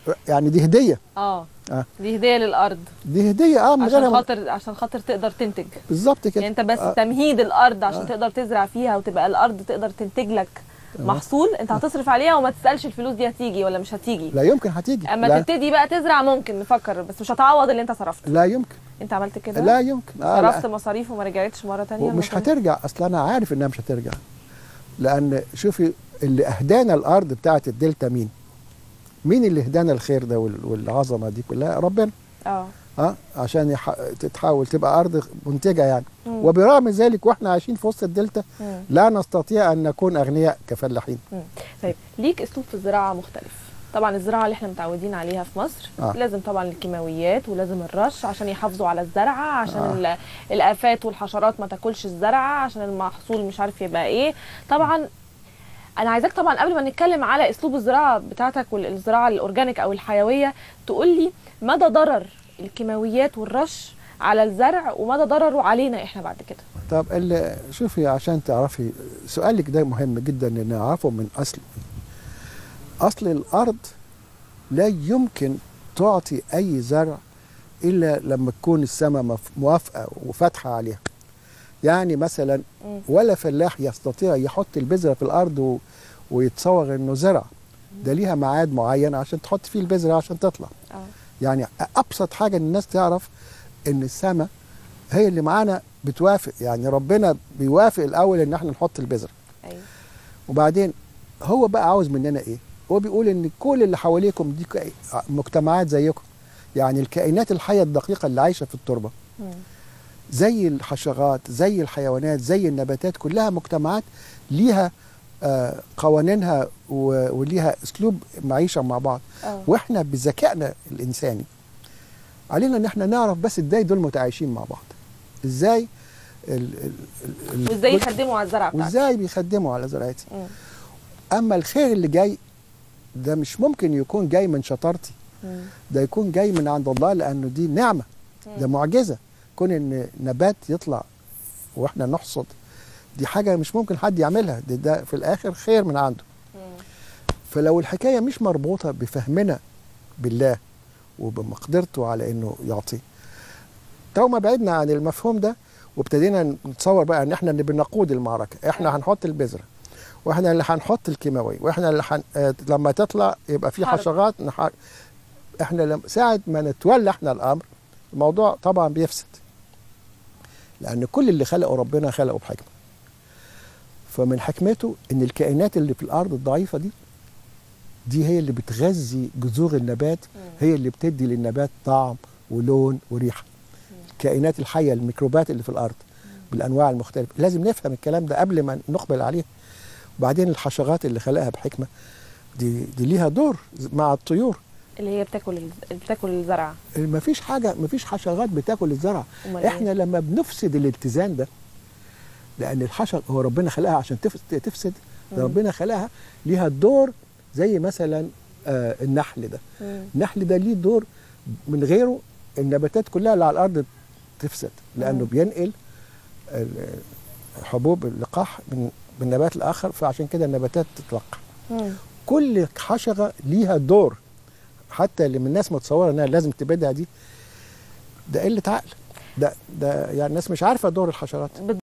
يعني دي هديه اه آه. دي هديه للارض دي هديه اه من عشان غير خاطر عشان خاطر تقدر تنتج بالظبط كده يعني انت بس آه. تمهيد الارض عشان آه. تقدر تزرع فيها وتبقى الارض تقدر تنتج لك تمام. محصول انت هتصرف عليها وما تسالش الفلوس دي هتيجي ولا مش هتيجي لا يمكن هتيجي اما لا, تبتدي بقى تزرع ممكن نفكر بس مش هتعوض اللي انت صرفته لا يمكن انت عملت كده لا يمكن آه لا. صرفت مصاريف وما رجعتش مره تانية ومش مثلاً؟ هترجع اصل انا عارف انها مش هترجع لان شوفي اللي اهدانا الارض بتاعت الدلتا مين مين اللي هدانا الخير ده وال- والعظمه دي كلها ربنا اه ها عشان يح... تتحول تبقى ارض منتجه يعني مم. وبرغم ذلك واحنا عايشين في وسط الدلتا مم. لا نستطيع ان نكون اغنياء كفلاحين مم. طيب ليك اسلوب في الزراعه مختلف طبعا الزراعه اللي احنا متعودين عليها في مصر آه. لازم طبعا الكيماويات ولازم الرش عشان يحافظوا على الزرعه عشان آه. آه. الافات والحشرات ما تاكلش الزرعه عشان المحصول مش عارف يبقى ايه طبعا انا عايزاك طبعا قبل ما نتكلم على اسلوب الزراعه بتاعتك والزراعه الاورجانيك او الحيويه تقول لي مدى ضرر الكيماويات والرش على الزرع ومدى ضرره علينا احنا بعد كده طب اللي شوفي عشان تعرفي سؤالك ده مهم جدا ان نعرفه من اصل اصل الارض لا يمكن تعطي اي زرع الا لما تكون السماء مف- موافقه وفاتحه عليها يعني مثلا مم. ولا فلاح يستطيع يحط البذره في الارض و... ويتصور انه زرع ده ليها ميعاد معين عشان تحط فيه البذره عشان تطلع اه يعني ابسط حاجه ان الناس تعرف ان السماء هي اللي معانا بتوافق يعني ربنا بيوافق الاول ان احنا نحط البذره ايوه وبعدين هو بقى عاوز مننا ايه هو بيقول ان كل اللي حواليكم دي كا- مجتمعات زيكم يعني الكائنات الحيه الدقيقه اللي عايشه في التربه مم. زي الحشرات زي الحيوانات زي النباتات كلها مجتمعات ليها آه، قوانينها و- وليها اسلوب معيشه مع بعض اه واحنا بذكائنا الانساني علينا ان احنا نعرف بس ازاي دول متعايشين مع بعض ازاي ال ال ال وازاي ال- يخدموا على الزرع بتاعك وازاي بيخدموا على زراعتي مم. اما الخير اللي جاي ده مش ممكن يكون جاي من شطارتي مم. ده يكون جاي من عند الله لانه دي نعمه ده معجزه كون ان نبات يطلع واحنا نحصد دي حاجه مش ممكن حد يعملها ده, ده في الاخر خير من عنده مم. فلو الحكايه مش مربوطه بفهمنا بالله وبمقدرته على انه يعطي تو ما بعدنا عن المفهوم ده وابتدينا نتصور بقى ان احنا اللي بنقود المعركه احنا هنحط البذره واحنا اللي هنحط الكيماوي واحنا اللي حن... آه، لما تطلع يبقى في حرب. حشرات نح... احنا لما ساعه ما نتولى احنا الامر الموضوع طبعا بيفسد لان كل اللي خلقه ربنا خلقه بحكمه فمن حكمته ان الكائنات اللي في الارض الضعيفه دي دي هي اللي بتغذي جذور النبات هي اللي بتدي للنبات طعم ولون وريحه الكائنات الحيه الميكروبات اللي في الارض بالانواع المختلفه لازم نفهم الكلام ده قبل ما نقبل عليه وبعدين الحشرات اللي خلقها بحكمه دي دي ليها دور مع الطيور اللي هي بتاكل ال- بتاكل الزرع ما فيش حاجه ما فيش حشرات بتاكل الزرع أمال إيه؟ احنا لما بنفسد الاتزان ده لان الحشر هو ربنا خلقها عشان تفس- تفسد ده مم. ربنا خلقها ليها دور زي مثلا آه النحل ده مم. النحل ده ليه دور من غيره النباتات كلها اللي على الارض تفسد لانه مم. بينقل ال- حبوب اللقاح من من نبات لاخر فعشان كده النباتات تتلقح مم. كل حشره ليها دور حتى اللي من الناس متصوره انها لازم تبعدها دي ده قله عقل ده ده يعني الناس مش عارفه دور الحشرات